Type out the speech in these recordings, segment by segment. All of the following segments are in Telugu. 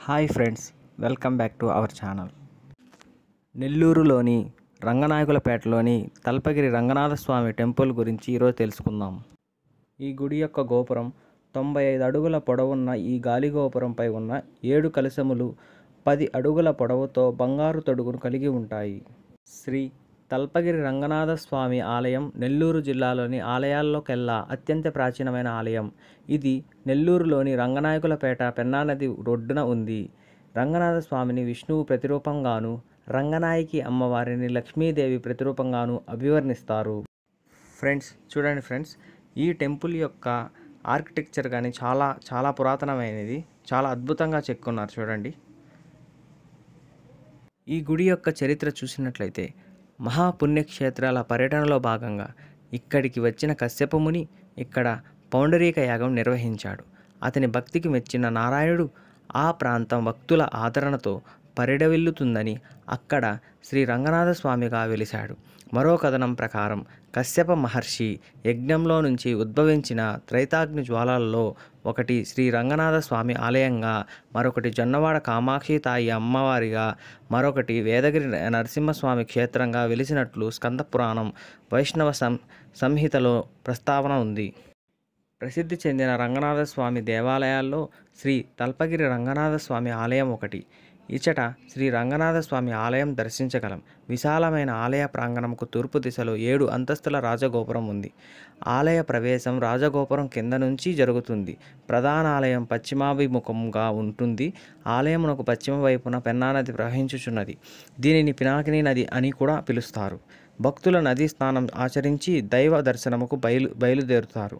hi friends welcome back to our channel నెల్లూరులోని రంగనాయకులపేటలోని తల్పగిరి రంగనాథ స్వామి టెంపుల్ గురించి ఈరోజు తెలుసుకుందాం ఈ గుడి యొక్క గోపురం తొంభై ఐదు అడుగుల పొడవున్న ఈ గాలి గోపురంపై ఉన్న ఏడు కలశములు పది అడుగుల పొడవుతో బంగారు తొడుగును కలిగి ఉంటాయి శ్రీ తల్పగిరి రంగనాథ స్వామి ఆలయం నెల్లూరు జిల్లాలోని ఆలయాల్లోకెల్లా అత్యంత ప్రాచీనమైన ఆలయం ఇది నెల్లూరులోని రంగనాయకులపేట పెన్నా నది ఒడ్డున ఉంది రంగనాథ స్వామిని విష్ణువు ప్రతిరూపంగాను రంగనాయకి అమ్మవారిని లక్ష్మీదేవి ప్రతిరూపంగాను అభివర్ణిస్తారు ఫ్రెండ్స్ చూడండి ఫ్రెండ్స్ ఈ టెంపుల్ యొక్క ఆర్కిటెక్చర్ కానీ చాలా చాలా పురాతనమైనది చాలా అద్భుతంగా చెక్కున్నారు చూడండి ఈ గుడి యొక్క చరిత్ర చూసినట్లయితే మహాపుణ్యక్షేత్రాల పర్యటనలో భాగంగా ఇక్కడికి వచ్చిన కశ్యప ముని ఇక్కడ పౌండరీక యాగం నిర్వహించాడు అతని భక్తికి మెచ్చిన నారాయణుడు ఆ ప్రాంతం భక్తుల ఆదరణతో పరిడవిల్లుతుందని అక్కడ శ్రీ రంగనాథ స్వామిగా వెలిశాడు మరో కథనం ప్రకారం కశ్యప మహర్షి యజ్ఞంలో నుంచి ఉద్భవించిన త్రైతాగ్ని జ్వాలల్లో ఒకటి శ్రీ రంగనాథ స్వామి ఆలయంగా మరొకటి జొన్నవాడ కామాక్షి తాయి అమ్మవారిగా మరొకటి వేదగిరి నరసింహస్వామి క్షేత్రంగా వెలిసినట్లు స్కంద పురాణం వైష్ణవ సం సంహితలో ప్రస్తావన ఉంది ప్రసిద్ధి చెందిన రంగనాథ స్వామి దేవాలయాల్లో శ్రీ తల్పగిరి రంగనాథ స్వామి ఆలయం ఒకటి ఇచట శ్రీ రంగనాథ స్వామి ఆలయం దర్శించగలం విశాలమైన ఆలయ ప్రాంగణంకు తూర్పు దిశలో ఏడు అంతస్తుల రాజగోపురం ఉంది ఆలయ ప్రవేశం రాజగోపురం కింద నుంచి జరుగుతుంది ప్రధాన ఆలయం పశ్చిమాభిముఖంగా ఉంటుంది ఆలయమునకు పశ్చిమ వైపున పెన్నా నది ప్రవహించుచున్నది దీనిని పినాకిని నది అని కూడా పిలుస్తారు భక్తుల నదీ స్నానం ఆచరించి దైవ దర్శనముకు బయలు బయలుదేరుతారు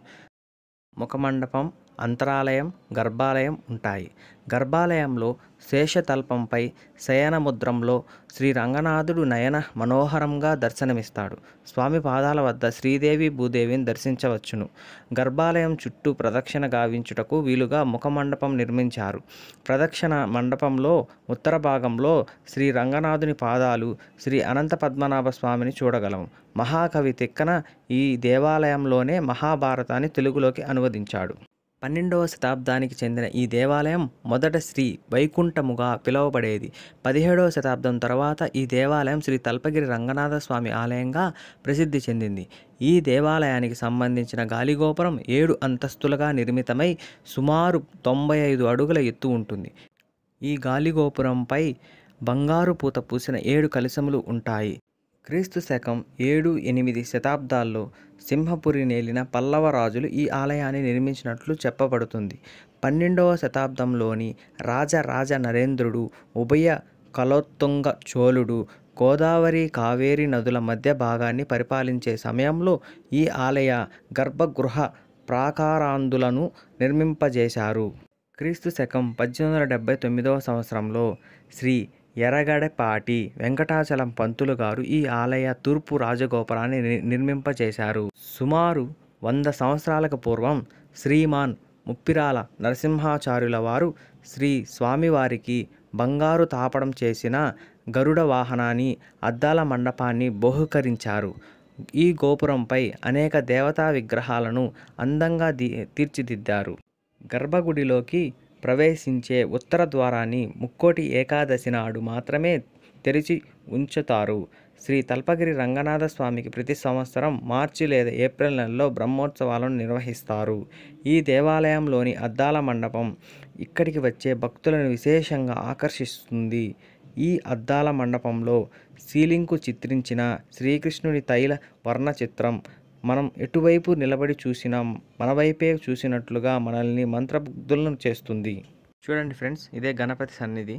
ముఖమండపం అంతరాలయం గర్భాలయం ఉంటాయి గర్భాలయంలో శేషతల్పంపై శయనముద్రంలో శ్రీ రంగనాథుడు నయన మనోహరంగా దర్శనమిస్తాడు స్వామి పాదాల వద్ద శ్రీదేవి భూదేవిని దర్శించవచ్చును గర్భాలయం చుట్టూ ప్రదక్షిణ గావించుటకు వీలుగా ముఖమండపం నిర్మించారు ప్రదక్షిణ మండపంలో ఉత్తర భాగంలో శ్రీ రంగనాథుని పాదాలు శ్రీ అనంత పద్మనాభ స్వామిని చూడగలం మహాకవి తిక్కన ఈ దేవాలయంలోనే మహాభారతాన్ని తెలుగులోకి అనువదించాడు పన్నెండవ శతాబ్దానికి చెందిన ఈ దేవాలయం మొదట శ్రీ వైకుంఠముగా పిలువబడేది పదిహేడవ శతాబ్దం తర్వాత ఈ దేవాలయం శ్రీ తల్పగిరి రంగనాథ స్వామి ఆలయంగా ప్రసిద్ధి చెందింది ఈ దేవాలయానికి సంబంధించిన గాలిగోపురం ఏడు అంతస్తులుగా నిర్మితమై సుమారు తొంభై ఐదు అడుగుల ఎత్తు ఉంటుంది ఈ గాలిగోపురంపై బంగారు పూత పూసిన ఏడు కలశములు ఉంటాయి క్రీస్తు శకం ఏడు ఎనిమిది శతాబ్దాల్లో సింహపురి నేలిన పల్లవ రాజులు ఈ ఆలయాన్ని నిర్మించినట్లు చెప్పబడుతుంది పన్నెండవ శతాబ్దంలోని రాజరాజ నరేంద్రుడు ఉభయ కలోత్తుంగ చోళుడు గోదావరి కావేరి నదుల మధ్య భాగాన్ని పరిపాలించే సమయంలో ఈ ఆలయ గర్భగృహ ప్రాకారాందులను నిర్మింపజేశారు క్రీస్తు శకం పద్దెనిమిది వందల డెబ్బై తొమ్మిదవ సంవత్సరంలో శ్రీ ఎర్రగడపాటి వెంకటాచలం పంతులు గారు ఈ ఆలయ తూర్పు రాజగోపురాన్ని ని- నిర్మింపచేశారు సుమారు వంద సంవత్సరాలకు పూర్వం శ్రీమాన్ ముప్పిరాల నరసింహాచార్యుల వారు శ్రీ స్వామివారికి బంగారు తాపడం చేసిన గరుడ వాహనాన్ని అద్దాల మండపాన్ని బహుకరించారు ఈ గోపురంపై అనేక దేవతా విగ్రహాలను అందంగా ది తీర్చిదిద్దారు గర్భగుడిలోకి ప్రవేశించే ఉత్తర ద్వారాన్ని ముక్కోటి ఏకాదశి నాడు మాత్రమే తెరిచి ఉంచుతారు శ్రీ తల్పగిరి రంగనాథ స్వామికి ప్రతి సంవత్సరం మార్చి లేదా ఏప్రిల్ నెలలో బ్రహ్మోత్సవాలను నిర్వహిస్తారు ఈ దేవాలయంలోని అద్దాల మండపం ఇక్కడికి వచ్చే భక్తులను విశేషంగా ఆకర్షిస్తుంది ఈ అద్దాల మండపంలో సీలింగ్కు చిత్రించిన శ్రీకృష్ణుని తైల వర్ణ చిత్రం మనం ఎటువైపు నిలబడి చూసినా మన వైపే చూసినట్లుగా మనల్ని మంత్రబుద్ధులను చేస్తుంది చూడండి ఫ్రెండ్స్ ఇదే గణపతి సన్నిధి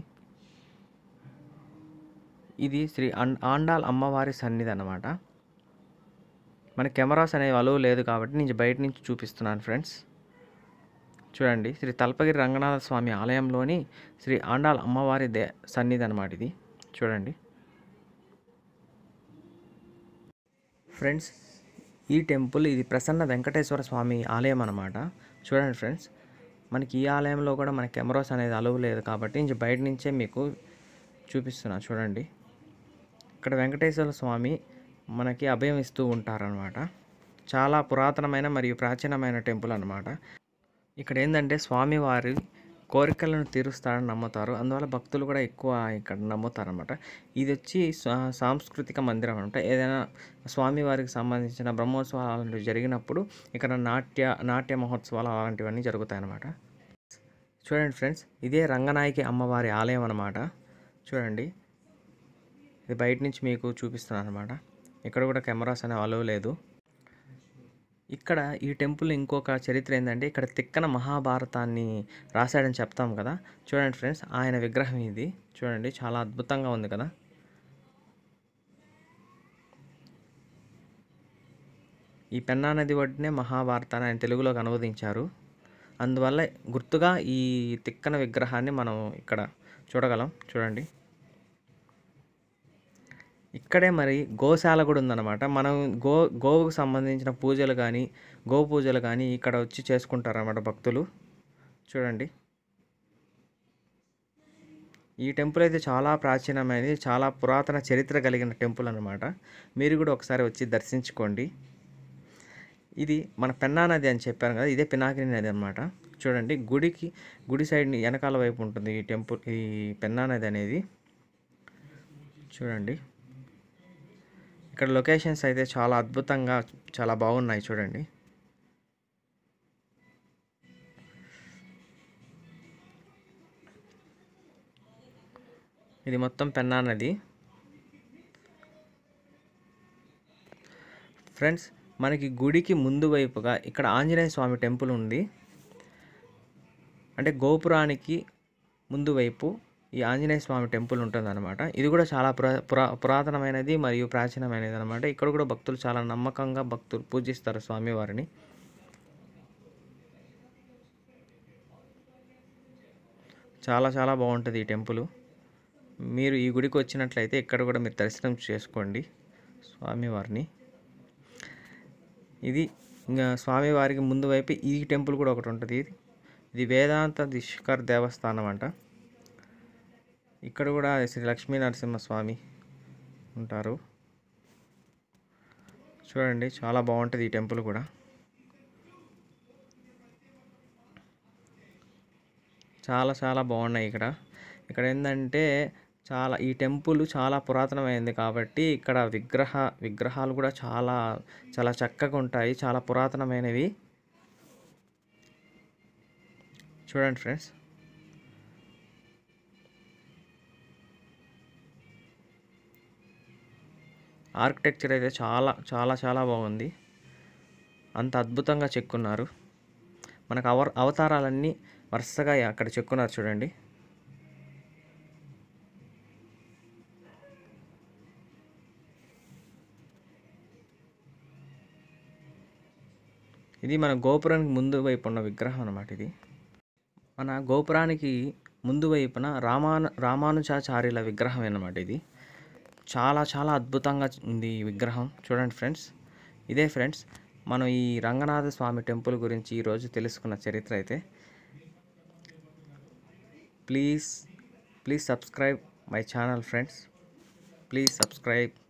ఇది శ్రీ ఆం- ఆండాల్ అమ్మవారి సన్నిధి అన్నమాట మన కెమెరాస్ అనేవి అలువు లేదు కాబట్టి నేను బయట నుంచి చూపిస్తున్నాను ఫ్రెండ్స్ చూడండి శ్రీ తల్పగిరి రంగనాథ స్వామి ఆలయంలోని శ్రీ ఆండాల్ అమ్మవారి దే సన్నిధి అన్నమాట ఇది చూడండి ఫ్రెండ్స్ ఈ టెంపుల్ ఇది ప్రసన్న వెంకటేశ్వర స్వామి ఆలయం అన్నమాట చూడండి ఫ్రెండ్స్ మనకి ఈ ఆలయంలో కూడా మన కెమెరాస్ అనేది అలవు లేదు కాబట్టి నేను బయట నుంచే మీకు చూపిస్తున్నా చూడండి ఇక్కడ వెంకటేశ్వర స్వామి మనకి అభయం ఇస్తూ ఉంటారనమాట చాలా పురాతనమైన మరియు ప్రాచీనమైన టెంపుల్ అన్నమాట ఇక్కడ ఏంటంటే స్వామివారి కోరికలను తీరుస్తాడని నమ్ముతారు అందువల్ల భక్తులు కూడా ఎక్కువ ఇక్కడ నమ్ముతారు అనమాట ఇది వచ్చి సా- సాంస్కృతిక మందిరం అనమాట ఏదైనా స్వామివారికి సంబంధించిన బ్రహ్మోత్సవాలు అలాంటివి జరిగినప్పుడు ఇక్కడ నాట్య నాట్య మహోత్సవాలు అలాంటివన్నీ జరుగుతాయి అన్నమాట చూడండి ఫ్రెండ్స్ ఇదే రంగనాయకి అమ్మవారి ఆలయం అన్నమాట చూడండి ఇది బయట నుంచి మీకు చూపిస్తున్నాను అనమాట ఇక్కడ కూడా కెమెరాస్ అనే అలవ్ లేదు ఇక్కడ ఈ టెంపుల్ ఇంకొక చరిత్ర ఏంటంటే ఇక్కడ తిక్కన మహాభారతాన్ని రాశాడని చెప్తాం కదా చూడండి ఫ్రెండ్స్ ఆయన విగ్రహం ఇది చూడండి చాలా అద్భుతంగా ఉంది కదా ఈ పెన్నా నది ఒడ్డునే మహాభారతాన్ని ఆయన తెలుగులోకి అనువదించారు అందువల్ల గుర్తుగా ఈ తిక్కన విగ్రహాన్ని మనం ఇక్కడ చూడగలం చూడండి ఇక్కడే మరి గోశాల కూడా ఉందన్నమాట మనం గో గోవుకు సంబంధించిన పూజలు కానీ గో పూజలు కానీ ఇక్కడ వచ్చి చేసుకుంటారన్నమాట భక్తులు చూడండి ఈ టెంపుల్ అయితే చాలా ప్రాచీనమైనది చాలా పురాతన చరిత్ర కలిగిన టెంపుల్ అన్నమాట మీరు కూడా ఒకసారి వచ్చి దర్శించుకోండి ఇది మన పెన్నా నది అని చెప్పాను కదా ఇదే పినాకిని నది అనమాట చూడండి గుడికి గుడి సైడ్ వెనకాల వైపు ఉంటుంది ఈ టెంపుల్ ఈ పెన్నా నది అనేది చూడండి ఇక్కడ లొకేషన్స్ అయితే చాలా అద్భుతంగా చాలా బాగున్నాయి చూడండి ఇది మొత్తం పెన్నా నది ఫ్రెండ్స్ మనకి గుడికి ముందు వైపుగా ఇక్కడ ఆంజనేయ స్వామి టెంపుల్ ఉంది అంటే గోపురానికి ముందు వైపు ఈ ఆంజనేయ స్వామి టెంపుల్ ఉంటుందన్నమాట ఇది కూడా చాలా పురా పురా పురాతనమైనది మరియు ప్రాచీనమైనది అనమాట ఇక్కడ కూడా భక్తులు చాలా నమ్మకంగా భక్తులు పూజిస్తారు స్వామివారిని చాలా చాలా బాగుంటుంది ఈ టెంపుల్ మీరు ఈ గుడికి వచ్చినట్లయితే ఇక్కడ కూడా మీరు దర్శనం చేసుకోండి స్వామివారిని ఇది ఇంకా స్వామివారికి ముందు వైపు ఈ టెంపుల్ కూడా ఒకటి ఉంటుంది ఇది ఇది వేదాంత దిష్కర్ దేవస్థానం అంట ఇక్కడ కూడా శ్రీ లక్ష్మీ నరసింహస్వామి ఉంటారు చూడండి చాలా బాగుంటుంది ఈ టెంపుల్ కూడా చాలా చాలా బాగున్నాయి ఇక్కడ ఇక్కడ ఏంటంటే చాలా ఈ టెంపుల్ చాలా పురాతనమైంది కాబట్టి ఇక్కడ విగ్రహ విగ్రహాలు కూడా చాలా చాలా చక్కగా ఉంటాయి చాలా పురాతనమైనవి చూడండి ఫ్రెండ్స్ ఆర్కిటెక్చర్ అయితే చాలా చాలా చాలా బాగుంది అంత అద్భుతంగా చెక్కున్నారు మనకు అవర్ అవతారాలన్నీ వరుసగా అక్కడ చెక్కున్నారు చూడండి ఇది మన గోపురానికి ముందు వైపు ఉన్న విగ్రహం అన్నమాట ఇది మన గోపురానికి ముందు వైపున రామాను రామానుజాచార్యుల విగ్రహం అన్నమాట ఇది చాలా చాలా అద్భుతంగా ఉంది ఈ విగ్రహం చూడండి ఫ్రెండ్స్ ఇదే ఫ్రెండ్స్ మనం ఈ రంగనాథ స్వామి టెంపుల్ గురించి ఈరోజు తెలుసుకున్న చరిత్ర అయితే please please subscribe my channel friends please subscribe